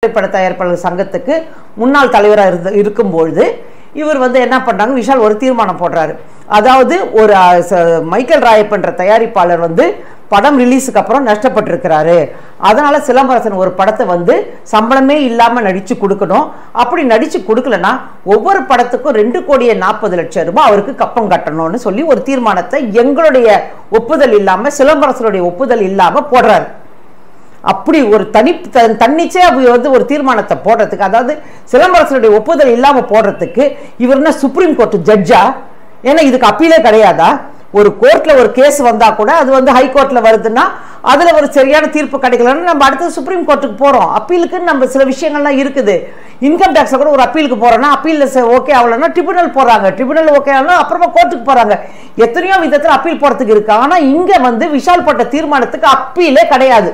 பட தயாரிப்பாளர் சங்கத்துக்கு முன்னாள் தலைவராக இருந்த இருக்கும்பொழுது இவர் வந்து என்ன பண்றாங்க விஷால் ஒரு தீர்மானம் போடுறாரு அதாவது ஒரு அஹ், ச- மைக்கேல் ராயப்பன்ற தயாரிப்பாளர் வந்து படம் ரிலீஸுக்கு அப்புறம் நஷ்டப்பட்டிருக்கிறாரு அதனால சிலம்பரசன் ஒரு படத்தை வந்து சம்பளமே இல்லாம நடிச்சு கொடுக்கணும் அப்படி நடிச்சு கொடுக்கலனா ஒவ்வொரு படத்துக்கும் ரெண்டு கோடியே நாற்பது லட்சம் ரூபாய் அவருக்கு கப்பம் கட்டணும்னு சொல்லி ஒரு தீர்மானத்தை எங்களுடைய ஒப்புதல் இல்லாம சிலம்பரசனுடைய ஒப்புதல் இல்லாம போடுறாரு அப்படி ஒரு தனி த- தன்னிச்சையா அவர் வந்து ஒரு தீர்மானத்தை போடுறதுக்கு அதாவது சிலம்பரசனுடைய ஒப்புதல் இல்லாம போடுறதுக்கு இவர் என்ன சுப்ரீம் கோர்ட் ஜட்ஜா ஏன்னா இதுக்கு அப்பீலே கிடையாதா ஒரு கோர்ட்ல ஒரு கேஸ் வந்தா கூட அது வந்து ஹை கோர்ட்ல வருதுன்னா அதுல ஒரு சரியான தீர்ப்பு கிடைக்கலன்னு நம்ம அடுத்து சுப்ரீம் கோர்ட்டுக்கு போறோம் அப்பீலுக்குன்னு நம்ம சில விஷயங்கள்லாம் இருக்குது இன்கம் டேக்ஸ் கூட ஒரு அப்பீலுக்கு போறோம்னா அப்பீல் ஓகே ஆகலன்னா ட்ரிபுனல் போறாங்க ட்ரிபுனல் ஓகே ஆகலாம் அப்புறமா கோர்ட்டுக்கு போறாங்க எத்தனையோ விதத்துல அப்பீல் போறதுக்கு இருக்கு ஆனா இங்க வந்து விஷால் போட்ட தீர்மானத்துக்கு அப்பீலே கிடையாது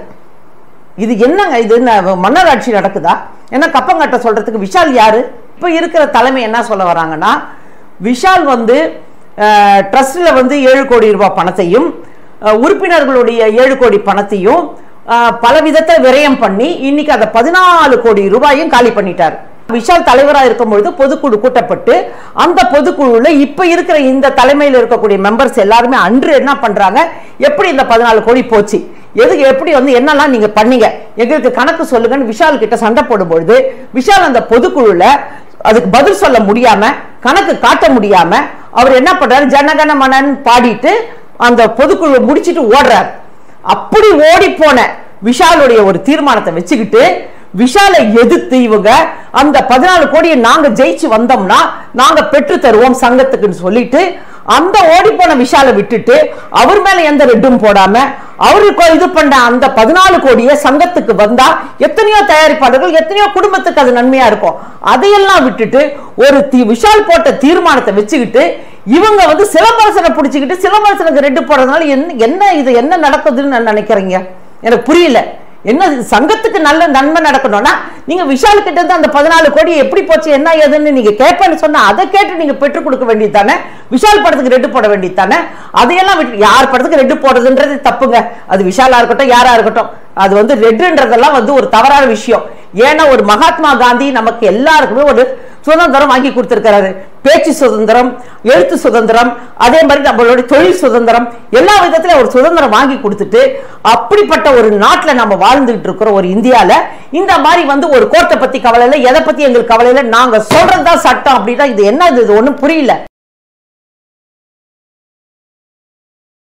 இது என்னங்க இது என்ன மன்னர் ஆட்சி நடக்குதா ஏன்னா கப்பங்கட்ட சொல்றதுக்கு விஷால் யாரு இப்போ இருக்கிற தலைமை என்ன சொல்ல வராங்கன்னா விஷால் வந்து ட்ரஸ்ட்ல வந்து ஏழு கோடி ரூபாய் பணத்தையும் அஹ், உறுப்பினர்களுடைய ஏழு கோடி பணத்தையும் அஹ், பல விதத்தை விரயம் பண்ணி இன்னைக்கு அதை பதினாலு கோடி ரூபாயும் காலி பண்ணிட்டார் விஷால் தலைவராக இருக்கும்பொழுது பொதுக்குழு கூட்டப்பட்டு அந்த பொதுக்குழுல இப்ப இருக்கிற இந்த தலைமையில் இருக்கக்கூடிய மெம்பர்ஸ் எல்லாருமே அன்று என்ன பண்றாங்க எப்படி இந்த பதினாலு கோடி போச்சு எதுக்கு எப்படி வந்து என்னெல்லாம் நீங்க பண்ணீங்க எங்களுக்கு கணக்கு சொல்லுங்கன்னு விஷால் கிட்ட சண்டை போடும்பொழுது விஷால் அந்த பொதுக்குழுல அதுக்கு பதில் சொல்ல முடியாம கணக்கு காட்ட முடியாம அவர் என்ன பண்றாரு ஜனகன மனன் பாடிட்டு அந்த பொதுக்குழு முடிச்சிட்டு ஓடுறார் அப்படி ஓடி போன விஷாலுடைய ஒரு தீர்மானத்தை வச்சுக்கிட்டு விஷாலை எதிர்த்து இவங்க அந்த பதினாலு கோடியை நாங்க ஜெயிச்சு வந்தோம்னா நாங்க பெற்று தருவோம் சங்கத்துக்குன்னு சொல்லிட்டு அந்த ஓடி போன விஷாலை விட்டுட்டு அவர் மேல எந்த ரெட்டும் போடாம அவருக்கு இது பண்ண அந்த பதினாலு கோடியை சங்கத்துக்கு வந்தா எத்தனையோ தயாரிப்பாளர்கள் எத்தனையோ குடும்பத்துக்கு அது நன்மையா இருக்கும் அதையெல்லாம் விட்டுட்டு ஒரு தி- விஷால் போட்ட தீர்மானத்தை வச்சுக்கிட்டு இவங்க வந்து சிலம்பரசனை பிடிச்சிக்கிட்டு சிலம்பரசனுக்கு ரெட்டு போடுறதுனால என்ன என்ன இது என்ன நடக்குதுன்னு நான் நினைக்கிறீங்க எனக்கு புரியல என்ன இது சங்கத்துக்கு நல்ல நன்மை நடக்கணும்னா நீங்க விஷால் கிட்ட இருந்து அந்த பதினாலு கோடி எப்படி போச்சு என்ன ஏதுன்னு நீங்க கேட்பேன்னு சொன்னா அதை கேட்டு நீங்க பெற்றுக் கொடுக்க வேண்டியது தானே விஷால் படத்துக்கு ரெட்டு போட வேண்டியது தானே அதையெல்லாம் விட்டு யார் படத்துக்கு ரெட்டு போடுறதுன்றது தப்புங்க அது விஷாலா இருக்கட்டும் யாரா இருக்கட்டும் அது வந்து ரெட்டுன்றதெல்லாம் வந்து ஒரு தவறான விஷயம் ஏன்னா ஒரு மகாத்மா காந்தி நமக்கு எல்லாருக்குமே ஒரு சுதந்திரம் வாங்கி கொடுத்திருக்கிறாரு பேச்சு சுதந்திரம் எழுத்து சுதந்திரம் அதே மாதிரி நம்மளுடைய தொழில் சுதந்திரம் எல்லா விதத்திலும் ஒரு சுதந்திரம் வாங்கி கொடுத்துட்டு அப்படிப்பட்ட ஒரு நாட்டுல நம்ம வாழ்ந்துகிட்டு இருக்கிறோம் ஒரு இந்தியால இந்த மாதிரி வந்து ஒரு கோர்ட்டை பத்தி கவலை இல்லை எதை பத்தி எங்களுக்கு கவலை இல்லை நாங்க சொல்றதுதான் சட்டம் அப்படின்னா இது என்ன இது ஒண்ணும் புரியல